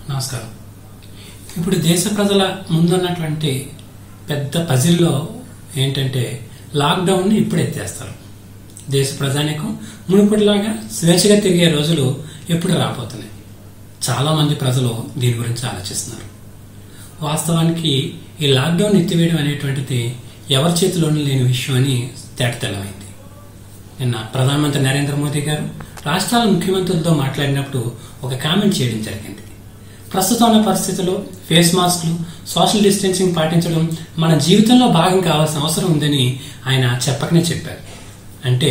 నమస్కారం ఇప్పుడు దేశ ప్రజల ముందున్నటువంటి పెద్ద పజిల్లో ఏంటంటే లాక్డౌన్ని ఇప్పుడు ఎత్తేస్తారు దేశ ప్రజానికం మునుపటిలాగా స్వేచ్ఛగా తిరిగే రోజులు ఎప్పుడు రాబోతున్నాయి చాలా మంది ప్రజలు దీని గురించి ఆలోచిస్తున్నారు వాస్తవానికి ఈ లాక్డౌన్ ఎత్తివేయడం అనేటువంటిది ఎవరి చేతిలోనూ లేని విషయం అని తేటతెల్లమైంది నిన్న ప్రధానమంత్రి నరేంద్ర మోదీ గారు రాష్ట్రాల ముఖ్యమంత్రులతో మాట్లాడినప్పుడు ఒక కామెంట్ చేయడం జరిగింది ప్రస్తుతం ఉన్న పరిస్థితుల్లో ఫేస్ మాస్క్లు సోషల్ డిస్టెన్సింగ్ పాటించడం మన జీవితంలో భాగం కావాల్సిన అవసరం ఉందని ఆయన చెప్పకనే చెప్పారు అంటే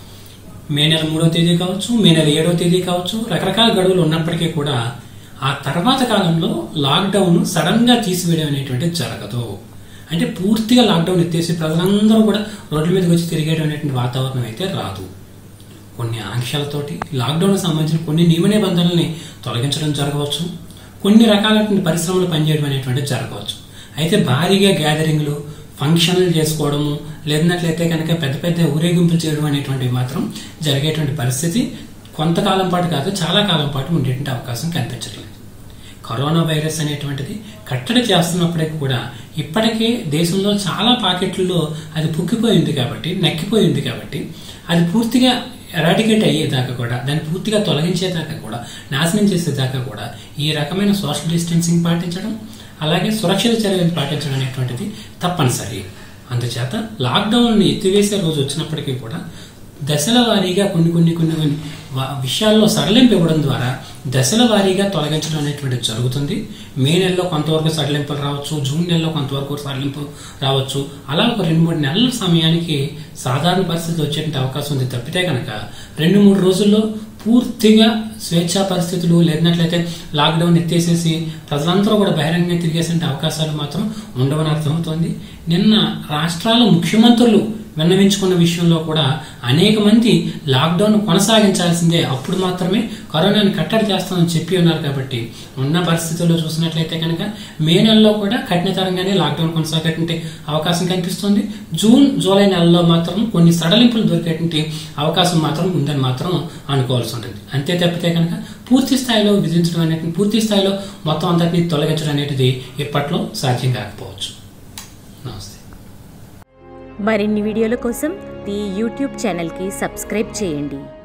మే నెల మూడో తేదీ కావచ్చు మే నెల ఏడో తేదీ కావచ్చు రకరకాల గడువులు ఉన్నప్పటికీ కూడా ఆ తర్వాత కాలంలో లాక్డౌన్ సడన్ గా తీసివేయడం అనేటువంటిది జరగదు అంటే పూర్తిగా లాక్డౌన్ ఎత్తేసి ప్రజలందరూ కూడా రోడ్ల మీదకి వచ్చి తిరిగేయడం అనేటువంటి వాతావరణం అయితే రాదు కొన్ని ఆంక్షలతోటి లాక్డౌన్ సంబంధించిన కొన్ని నియమ నిబంధనల్ని తొలగించడం జరగవచ్చు కొన్ని రకాలైన పరిశ్రమలు పనిచేయడం అనేటువంటిది జరగవచ్చు అయితే భారీగా గ్యాదరింగ్లు ఫంక్షన్లు చేసుకోవడము లేదన్నట్లయితే కనుక పెద్ద పెద్ద ఊరేగింపులు చేయడం అనేటువంటివి మాత్రం జరిగేటువంటి పరిస్థితి కొంతకాలం పాటు కాదు చాలా కాలం పాటు ఉండేటువంటి అవకాశం కనిపించట్లేదు కరోనా వైరస్ అనేటువంటిది కట్టడి చేస్తున్నప్పటికీ కూడా ఇప్పటికే దేశంలో చాలా పాకెట్లలో అది పుక్కిపోయింది కాబట్టి నక్కిపోయింది కాబట్టి అది పూర్తిగా ఎరాడికేట్ అయ్యేదాకా కూడా దాన్ని పూర్తిగా తొలగించేదాకా కూడా నాశనం చేసేదాకా కూడా ఈ రకమైన సోషల్ డిస్టెన్సింగ్ పాటించడం అలాగే సురక్షిత చర్యలు పాటించడం అనేటువంటిది తప్పనిసరి అందుచేత లాక్డౌన్ని ఎత్తివేసే రోజు వచ్చినప్పటికీ కూడా దశల వారీగా కొన్ని కొన్ని కొన్ని కొన్ని వా- విషయాల్లో సడలింపు ఇవ్వడం ద్వారా దశల వారీగా తొలగించడం అనేటువంటిది జరుగుతుంది మే నెలలో కొంతవరకు సడలింపులు రావచ్చు జూన్ నెలలో కొంతవరకు సడలింపు రావచ్చు అలా ఒక రెండు మూడు నెలల సమయానికి సాధారణ పరిస్థితి వచ్చేటువంటి అవకాశం ఉంది తప్పితే కనుక రెండు మూడు రోజుల్లో పూర్తిగా స్వేచ్ఛా పరిస్థితులు లేదన్నట్లయితే లాక్డౌన్ ఎత్తేసేసి ప్రజలందరూ కూడా బహిరంగంగా తిరిగేసే అవకాశాలు మాత్రం ఉండవని అర్థమవుతోంది నిన్న రాష్ట్రాల ముఖ్యమంత్రులు విన్నవించుకున్న విషయంలో కూడా అనేక మంది లాక్డౌన్ కొనసాగించాల్సిందే అప్పుడు మాత్రమే కరోనాని కట్టడి చేస్తామని చెప్పి ఉన్నారు కాబట్టి ఉన్న పరిస్థితుల్లో చూసినట్లయితే కనుక మే నెలలో కూడా కఠినతరంగానే లాక్డౌన్ కొనసాగేటువంటి అవకాశం కనిపిస్తుంది జూన్ జూలై నెలలో మాత్రం కొన్ని సడలింపులు దొరికేటువంటి అవకాశం మాత్రం ఉందని మాత్రం అనుకోవాల్సి ఉంటుంది అంతే తప్పితే కనుక పూర్తి స్థాయిలో విధించడం అనేది పూర్తి స్థాయిలో మొత్తం అందరినీ తొలగించడం అనేది ఇప్పట్లో సాధ్యం కాకపోవచ్చు నమస్తే మరిన్ని వీడియోల కోసం ఈ యూట్యూబ్ ఛానల్కి సబ్స్క్రైబ్ చేయండి